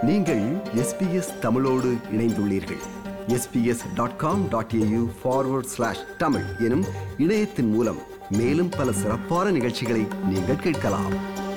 நீங்கள் எஸ்பிஎஸ் தமிழோடு இணைந்துள்ளீர்கள் SBS dot com dot AU forward slash Tamil எனும் இணையத்தின் மூலம் மேலும் பல சிறப்பான நிகழ்ச்சிகளை நீங்கள் கேட்கலாம்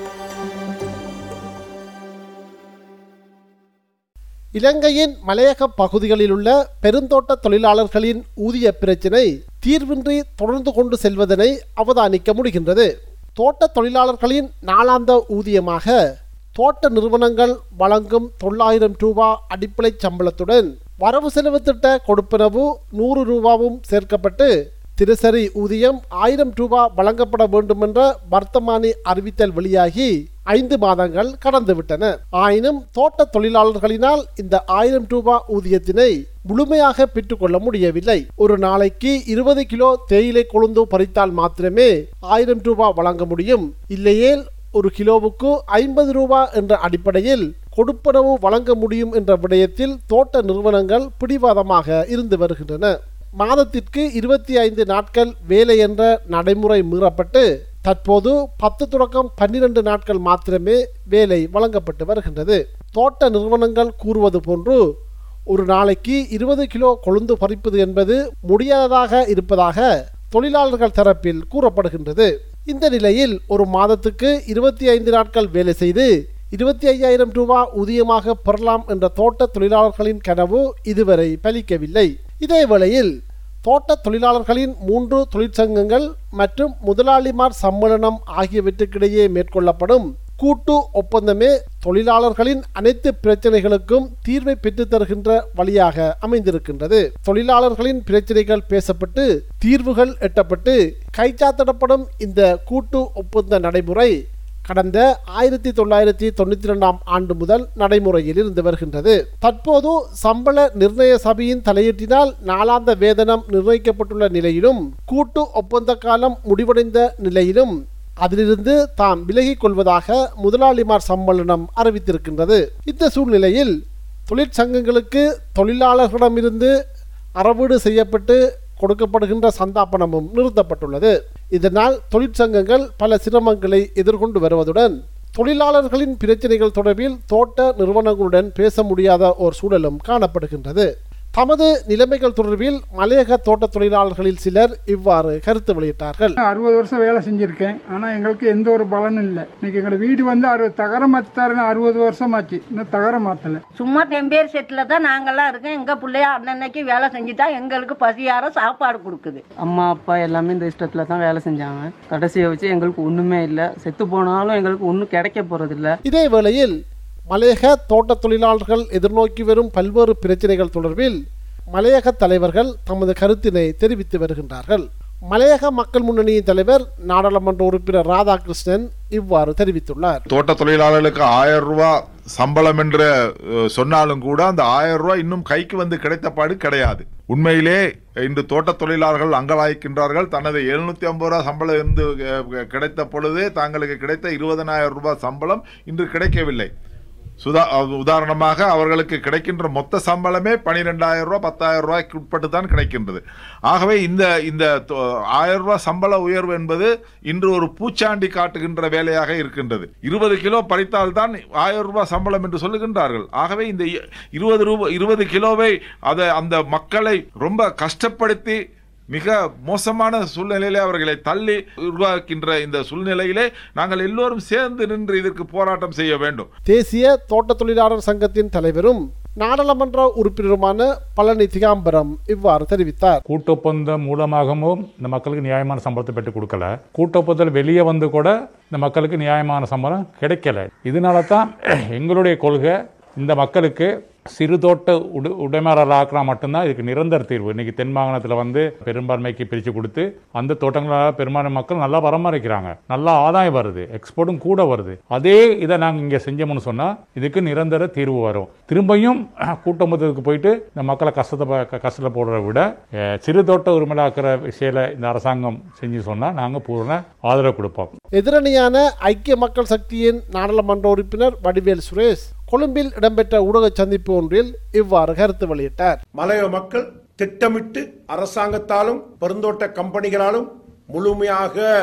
இலங்கையின் மலையக பகுதிகளில் உள்ள பெருந்தோட்ட தொழிலாளர்களின் ஊதிய பிரச்சினை தீர்வின்றி தொடர்ந்து கொண்டு செல்வதனை அவதானிக்க முடிகின்றது தோட்ட தொழிலாளர்களின் நாளாந்த ஊதியமாக தோட்ட நிறுவனங்கள் வழங்கும் தொள்ளாயிரம் ரூபா அடிப்படை சம்பளத்துடன் வரவு செலவு திட்ட கொடுப்பனவு நூறு ரூபாவும் சேர்க்கப்பட்டு தினசரி ஊதியம் ஆயிரம் ரூபா வழங்கப்பட வேண்டும் என்ற வர்த்தமானி அறிவித்தல் வெளியாகி ஐந்து மாதங்கள் கடந்துவிட்டன ஆயினும் தோட்ட தொழிலாளர்களினால் இந்த ஆயிரம் ரூபாய் ஊதியத்தினை முழுமையாக பெற்றுக்கொள்ள முடியவில்லை ஒரு நாளைக்கு இருபது கிலோ தேயிலை கொழுந்து பறித்தால் மாத்திரமே ஆயிரம் ரூபாய் வழங்க முடியும் இல்லையேல் ஒரு கிலோவுக்கு ஐம்பது ரூபாய் என்ற அடிப்படையில் கொடுப்பனவு வழங்க முடியும் என்ற விடயத்தில் தோட்ட நிறுவனங்கள் பிடிவாதமாக இருந்து வருகின்றன மாதத்திற்கு இருபத்தி ஐந்து நாட்கள் வேலை என்ற நடைமுறை மீறப்பட்டு தற்போது பத்து தொடக்கம் பன்னிரண்டு நாட்கள் மாத்திரமே வேலை வழங்கப்பட்டு வருகின்றது தோட்ட நிறுவனங்கள் கூறுவது போன்று ஒரு நாளைக்கு இருபது கிலோ கொழுந்து பறிப்பது என்பது முடியாததாக இருப்பதாக தொழிலாளர்கள் தரப்பில் கூறப்படுகின்றது இந்த நிலையில் ஒரு மாதத்துக்கு இருபத்தி ஐந்து நாட்கள் வேலை செய்து இருபத்தி ஐயாயிரம் ரூபாய் ஊதியமாக பெறலாம் என்ற தோட்ட தொழிலாளர்களின் கனவு இதுவரை பலிக்கவில்லை இதே வேளையில் தோட்ட தொழிலாளர்களின் மூன்று தொழிற்சங்கங்கள் மற்றும் முதலாளிமார் சம்மேளனம் ஆகியவற்றுக்கிடையே மேற்கொள்ளப்படும் கூட்டு ஒப்பந்தமே தொழிலாளர்களின் அனைத்து பிரச்சனைகளுக்கும் தீர்வை பெற்றுத் தருகின்ற வழியாக அமைந்திருக்கின்றது தொழிலாளர்களின் பிரச்சனைகள் பேசப்பட்டு தீர்வுகள் எட்டப்பட்டு கைச்சாத்திடப்படும் இந்த கூட்டு ஒப்பந்த நடைமுறை கடந்த ஆயிரத்தி தொள்ளாயிரத்தி தொண்ணூத்தி இரண்டாம் ஆண்டு முதல் நடைமுறையில் இருந்து வருகின்றது தற்போது சம்பள நிர்ணய சபையின் தலையீட்டினால் நாளாந்த வேதனம் நிர்ணயிக்கப்பட்டுள்ள நிலையிலும் கூட்டு ஒப்பந்த காலம் முடிவடைந்த நிலையிலும் அதிலிருந்து தாம் விலகிக் கொள்வதாக முதலாளிமார் சம்மேளனம் அறிவித்திருக்கின்றது இந்த சூழ்நிலையில் தொழிற்சங்கங்களுக்கு தொழிலாளர்களிடமிருந்து அறவீடு செய்யப்பட்டு கொடுக்கப்படுகின்ற சந்தாபனமும் நிறுத்தப்பட்டுள்ளது இதனால் தொழிற்சங்கங்கள் பல சிரமங்களை எதிர்கொண்டு வருவதுடன் தொழிலாளர்களின் பிரச்சனைகள் தொடர்பில் தோட்ட நிறுவனங்களுடன் பேச முடியாத ஒரு சூழலும் காணப்படுகின்றது தமது நிலைமைகள் தொடர்பில் மலையக தோட்ட தொழிலாளர்களில் சிலர் இவ்வாறு கருத்து வெளியிட்டார்கள் அறுபது வருஷம் வேலை செஞ்சுருக்கேன் ஆனால் எங்களுக்கு எந்த ஒரு பலனும் இல்லை இன்னைக்கு எங்களோட வீடு வந்து அறுபது தகரம் மாத்தாருன்னு அறுபது வருஷம் ஆச்சு இன்னும் தகரம் மாற்றலை சும்மா டெம்பேர் செட்டில் தான் நாங்கெல்லாம் இருக்கோம் எங்கள் பிள்ளைய அன்னன்னைக்கு வேலை செஞ்சுட்டா எங்களுக்கு பசியார சாப்பாடு கொடுக்குது அம்மா அப்பா எல்லாமே இந்த இஷ்டத்தில் தான் வேலை செஞ்சாங்க கடைசியை வச்சு எங்களுக்கு ஒன்றுமே இல்லை செத்து போனாலும் எங்களுக்கு ஒன்றும் கிடைக்க போகிறதில்ல இதே வேளையில் மலையக தோட்ட தொழிலாளர்கள் எதிர்நோக்கி வரும் பல்வேறு பிரச்சனைகள் தொடர்பில் மலையக தலைவர்கள் தமது கருத்தினை தெரிவித்து வருகின்றார்கள் மலையக மக்கள் முன்னணியின் தலைவர் நாடாளுமன்ற உறுப்பினர் ராதாகிருஷ்ணன் இவ்வாறு தெரிவித்துள்ளார் தோட்ட தொழிலாளர்களுக்கு ஆயிரம் ரூபாய் சம்பளம் என்று அஹ், சொன்னாலும் கூட அந்த ஆயிரம் ரூபாய் இன்னும் கைக்கு வந்து கிடைத்தபாடு கிடையாது உண்மையிலே இன்று தோட்ட தொழிலாளர்கள் அங்கலாய்க்கின்றார்கள் தனது எழுநூத்தி ஐம்பது ரூபாய் சம்பளம் இருந்து அஹ், கிடைத்த பொழுதே தாங்களுக்கு கிடைத்த இருபதனாயிரம் ரூபாய் சம்பளம் இன்று கிடைக்கவில்லை சுதா அஹ், உதாரணமாக அவர்களுக்கு கிடைக்கின்ற மொத்த சம்பளமே பனிரெண்டாயிரம் ரூபாய் பத்தாயிரம் ரூபாய்க்கு உட்பட்டு தான் கிடைக்கின்றது ஆகவே இந்த இந்த தொ- ஆயிரம் ரூபாய் சம்பள உயர்வு என்பது இன்று ஒரு பூச்சாண்டி காட்டுகின்ற வேலையாக இருக்கின்றது இருபது கிலோ பறித்தால் தான் ஆயிரம் ரூபாய் சம்பளம் என்று சொல்லுகின்றார்கள் ஆகவே இந்த இ- இருபது ரூபாய் இருபது கிலோவை அதை அந்த மக்களை ரொம்ப கஷ்டப்படுத்தி மிக மோசமான சூழ்நிலையிலே அவர்களை தள்ளி உருவாக்கின்ற இந்த சூழ்நிலையிலே நாங்கள் எல்லோரும் சேர்ந்து நின்று இதற்கு போராட்டம் செய்ய வேண்டும் தேசிய தோட்ட தொழிலாளர் சங்கத்தின் தலைவரும் நாடாளுமன்ற உறுப்பினருமான பழனி திகாம்பரம் இவ்வாறு தெரிவித்தார் கூட்டொப்பந்தம் மூலமாகவும் இந்த மக்களுக்கு நியாயமான சம்பளத்தை பெற்றுக் கொடுக்கல கூட்டொப்பந்தத்தில் வெளியே வந்து கூட இந்த மக்களுக்கு நியாயமான சம்பளம் கிடைக்கல இதனால தான் எங்களுடைய கொள்கை இந்த மக்களுக்கு சிறு தோட்ட உடு உடைமையாளர்களாக்கினா மட்டும்தான் இதுக்கு நிரந்தர தீர்வு இன்னைக்கு தென் மாகாணத்தில் வந்து பெரும்பான்மைக்கு பிரித்து கொடுத்து அந்த தோட்டங்களால் பெரும்பான்மை மக்கள் நல்லா பராமரிக்கிறாங்க நல்லா ஆதாயம் வருது எக்ஸ்போர்ட்டும் கூட வருது அதே இதை நாங்கள் இங்கே செஞ்சோம்னு சொன்னால் இதுக்கு நிரந்தர தீர்வு வரும் திரும்பியும் கூட்டமொத்தத்துக்கு போயிட்டு இந்த மக்களை கஷ்டத்தை ப- க- கஷ்டத்தில் போடுறத விட அஹ், சிறு தோட்ட உரிமையாக்கிற விஷயத்தில் இந்த அரசாங்கம் செஞ்சு சொன்னால் நாங்கள் பூர்ண ஆதரவு கொடுப்போம் எதிரணியான ஐக்கிய மக்கள் சக்தியின் நாடாளுமன்ற உறுப்பினர் வடிவேல் சுரேஷ் கொழும்பில் இடம்பெற்ற ஊடக சந்திப்பு ஒன்றில் இவ்வாறு கருத்து வெளியிட்டார் மலைய மக்கள் திட்டமிட்டு அரசாங்கத்தாலும் பெருந்தோட்ட கம்பெனிகளாலும் முழுமையாக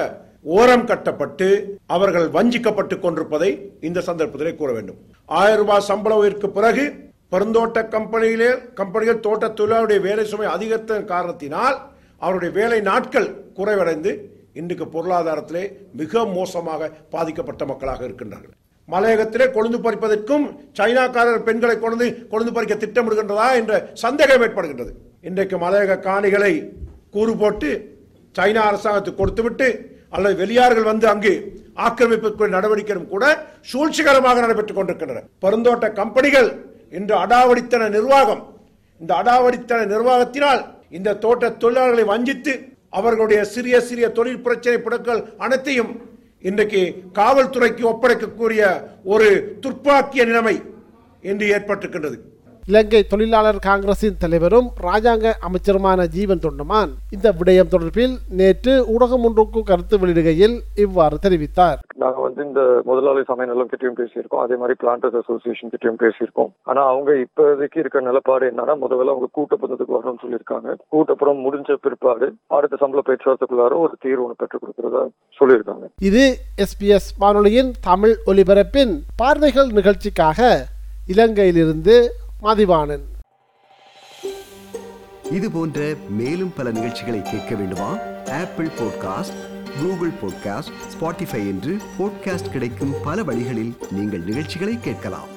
ஓரம் கட்டப்பட்டு அவர்கள் வஞ்சிக்கப்பட்டு கொண்டிருப்பதை இந்த சந்தர்ப்பத்திலே கூற வேண்டும் ஆயிரம் ரூபாய் சம்பள உயர்வுக்கு பிறகு பெருந்தோட்ட கம்பெனியிலே கம்பெனிகள் தோட்ட தொழிலாளருடைய வேலை சுமை அதிகரித்த காரணத்தினால் அவருடைய வேலை நாட்கள் குறைவடைந்து இன்றைக்கு பொருளாதாரத்திலே மிக மோசமாக பாதிக்கப்பட்ட மக்களாக இருக்கின்றார்கள் மலையகத்திலே கொழுந்து பறிப்பதற்கும் சைனாக்காரர் பெண்களை கொண்டு கொழுந்து பறிக்க திட்டமிடுகின்றதா என்ற சந்தேகம் ஏற்படுகின்றது இன்றைக்கு மலையக காணிகளை கூறு போட்டு சைனா அரசாங்கத்துக்கு கொடுத்துவிட்டு அல்லது வெளியார்கள் வந்து அங்கு ஆக்கிரமிப்புக்குரிய நடவடிக்கைகளும் கூட சூழ்ச்சிகரமாக நடைபெற்றுக் கொண்டிருக்கின்றன பெருந்தோட்ட கம்பெனிகள் இன்று அடாவடித்தன நிர்வாகம் இந்த அடாவடித்தன நிர்வாகத்தினால் இந்த தோட்ட தொழிலாளர்களை வஞ்சித்து அவர்களுடைய சிறிய சிறிய தொழில் பிரச்சனை புடக்கள் அனைத்தையும் இன்றைக்கு காவல்துறைக்கு ஒப்படைக்கக்கூடிய ஒரு துர்ப்பாக்கிய நிலைமை இன்று ஏற்பட்டிருக்கின்றது இலங்கை தொழிலாளர் காங்கிரசின் தலைவரும் ராஜாங்க அமைச்சருமான ஜீவன் தொண்டமான் இந்த விடயம் தொடர்பில் நேற்று ஊடகம் ஒன்றுக்கு கருத்து வெளியிடுகையில் இவ்வாறு தெரிவித்தார் நாங்க வந்து இந்த முதலாளி சமய நிலம் கிட்டயும் பேசியிருக்கோம் அதே மாதிரி பிளான்டர்ஸ் அசோசியேஷன் கிட்டயும் பேசியிருக்கோம் ஆனா அவங்க இப்போதைக்கு இருக்க நிலப்பாடு என்னன்னா முதல்ல அவங்க கூட்டப்பந்தத்துக்கு வரணும்னு சொல்லியிருக்காங்க கூட்டப்படம் முடிஞ்ச பிற்பாடு அடுத்த சம்பள பேச்சுவார்த்தைக்குள்ளார ஒரு தீர்வு ஒன்று பெற்றுக் கொடுக்கறதா சொல்லியிருக்காங்க இது எஸ்பிஎஸ் வானொலியின் தமிழ் ஒலிபரப்பின் பார்வைகள் நிகழ்ச்சிக்காக இலங்கையிலிருந்து மதிவாணன் இது போன்ற மேலும் பல நிகழ்ச்சிகளை கேட்க வேண்டுமா Apple podcast Google podcast Spotify என்று பாட்காஸ்ட் கிடைக்கும் பல வழிகளில் நீங்கள் நிகழ்ச்சிகளை கேட்கலாம்